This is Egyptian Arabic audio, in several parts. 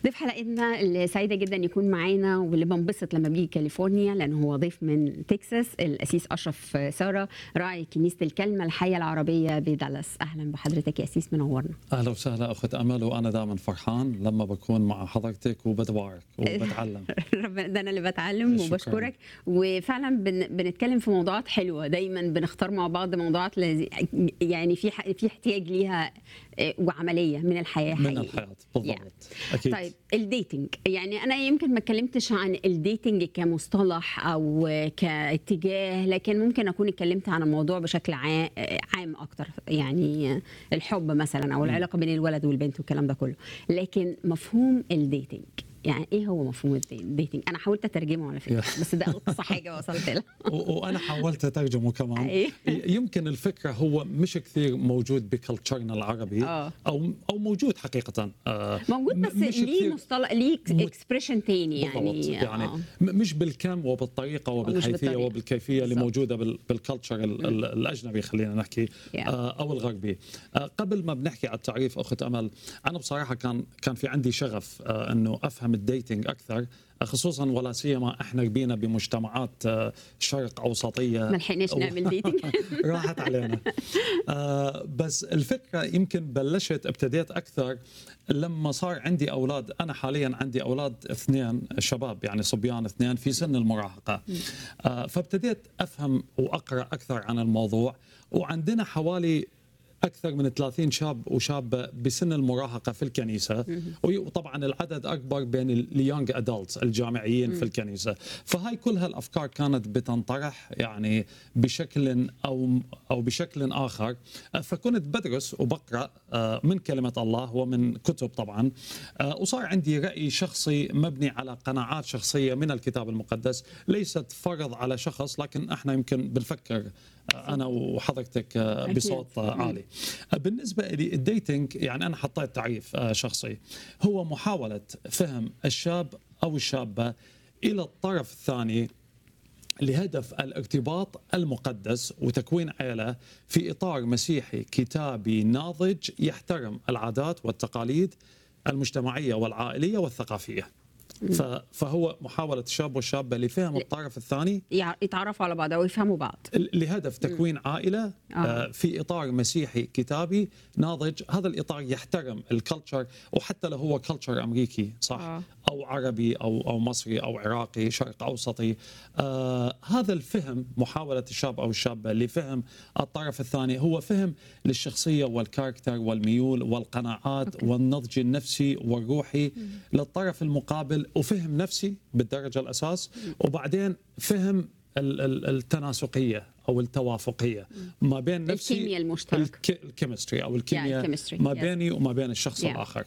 ضيف حلقتنا اللي سعيده جدا يكون معانا واللي بنبسط لما بيجي كاليفورنيا لانه هو ضيف من تكساس الاسيس اشرف ساره راعي كنيسه الكلمه الحيه العربيه بدالاس اهلا بحضرتك يا اسيس منورنا اهلا وسهلا اخت امل وانا دائما فرحان لما بكون مع حضرتك وبتبارك وبتعلم ربنا ده انا اللي بتعلم شكراً. وبشكرك وفعلا بن بنتكلم في موضوعات حلوه دايما بنختار مع بعض موضوعات لذي يعني في ح- في احتياج ليها آه، وعمليه من الحياه من حقيقي. الحياه بالضبط اكيد طيب الديتنج يعني انا يمكن ما اتكلمتش عن الديتنج كمصطلح او كاتجاه لكن ممكن اكون اتكلمت عن الموضوع بشكل عام, عام اكتر يعني الحب مثلا او العلاقه بين الولد والبنت والكلام ده كله لكن مفهوم الديتنج يعني ايه هو مفهوم الدي- الديتنج انا حاولت اترجمه على فكره يا. بس ده اقصى حاجه وصلت لها و- وانا حاولت اترجمه كمان أي. يمكن الفكره هو مش كثير موجود بكلتشرنا العربي آه. او او موجود حقيقه آه، موجود م- بس مش ليه كثير- مصطلح ليه مت- اكسبريشن تاني بالضبط يعني يعني آه. م- مش بالكم وبالطريقه وبالحيثيه بالطريقة. وبالكيفيه اللي بالضبط. موجوده بال- بالكلتشر ال- ال- الاجنبي خلينا نحكي Yeah. آه، او الغربي آه، قبل ما بنحكي على التعريف اخت امل انا بصراحه كان كان في عندي شغف آه، انه افهم الديتنج اكثر آه، خصوصا ولا سيما احنا ربينا بمجتمعات آه، شرق اوسطيه ما لحقناش نعمل ديتنج راحت علينا آه بس الفكره يمكن بلشت ابتديت اكثر لما صار عندي اولاد انا حاليا عندي اولاد اثنين شباب يعني صبيان اثنين في سن المراهقه آه فابتديت افهم واقرا اكثر عن الموضوع وعندنا حوالي اكثر من 30 شاب وشابه بسن المراهقه في الكنيسه وطبعا العدد اكبر بين اليونج ادلتس الجامعيين في الكنيسه فهاي كل هالافكار كانت بتنطرح يعني بشكل او او بشكل اخر فكنت بدرس وبقرا آه، من كلمه الله ومن كتب طبعا آه، وصار عندي راي شخصي مبني على قناعات شخصيه من الكتاب المقدس ليست فرض على شخص لكن احنا يمكن بنفكر آه، انا وحضرتك آه، أكيد. بصوت آه، عالي بالنسبة لي الديتنج يعني أنا حطيت تعريف آه، شخصي هو محاولة فهم الشاب أو الشابة إلى الطرف الثاني لهدف الارتباط المقدس وتكوين عيلة في إطار مسيحي كتابي ناضج يحترم العادات والتقاليد المجتمعية والعائلية والثقافية ف- فهو محاولة الشاب والشابة لفهم الطرف الثاني يع- يتعرفوا على بعض او يفهموا بعض لهدف تكوين عائله آه. آه. في اطار مسيحي كتابي ناضج هذا الاطار يحترم الكلتشر وحتى لو هو كلتشر امريكي صح آه. آه. او عربي او او مصري او عراقي شرق اوسطي آه هذا الفهم محاوله الشاب او الشابه لفهم الطرف الثاني هو فهم للشخصيه والكاركتر والميول والقناعات أوكي. أوكي. والنضج النفسي والروحي للطرف المقابل وفهم نفسي بالدرجه الاساس وبعدين فهم ال- ال- التناسقيه او التوافقيه ما بين نفسي الكيمياء المشتركة. الك- الكيمستري او الكيمياء الكيمستري، ما yes. بيني وما بين الشخص Yeah. الاخر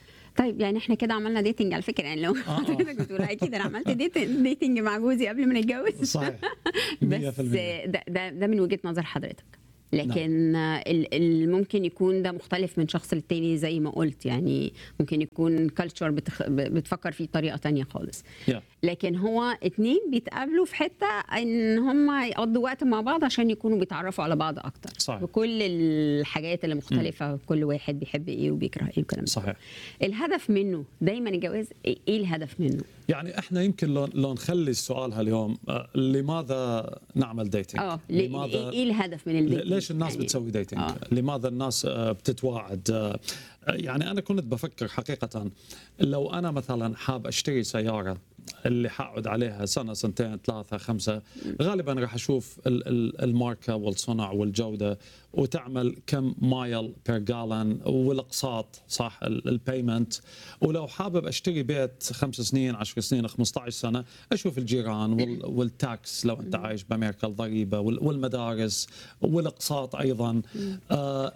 طيب يعني احنا كده عملنا ديتنج على فكره يعني لو آه. حضرتك بتقول اكيد انا عملت ديتنج ديتنج مع جوزي قبل ما نتجوز صحيح 100% بس ده, ده ده من وجهه نظر حضرتك لكن ال- ال- ممكن يكون ده مختلف من شخص للتاني زي ما قلت يعني ممكن يكون كلتشر بتفكر فيه بطريقه تانية خالص Yeah. لكن هو اتنين بيتقابلوا في حته ان هم يقضوا وقت مع بعض عشان يكونوا بيتعرفوا على بعض اكتر صحيح. بكل الحاجات اللي مختلفه كل واحد بيحب ايه وبيكره ايه والكلام ده صحيح الهدف منه دايما الجواز ايه إيه الهدف منه يعني احنا يمكن لو, لو نخلي السؤال هاليوم آه، لماذا نعمل ديتنج؟ اه ليه- ايه إيه الهدف من الديتنج ليش الناس يعني بتسوي ديتنج؟ آه. لماذا الناس آه، بتتواعد؟ آه، يعني انا كنت بفكر حقيقه لو انا مثلا حاب اشتري سياره اللي حقعد عليها سنه سنتين ثلاثه خمسه غالبا راح اشوف ال- ال- الماركه والصنع والجوده وتعمل كم مايل بير جالن والاقساط صح البيمنت ولو حابب اشتري بيت خمس سنين 10 سنين 15 سنه اشوف الجيران وال- والتاكس لو انت عايش بامريكا الضريبه وال- والمدارس والاقساط ايضا آه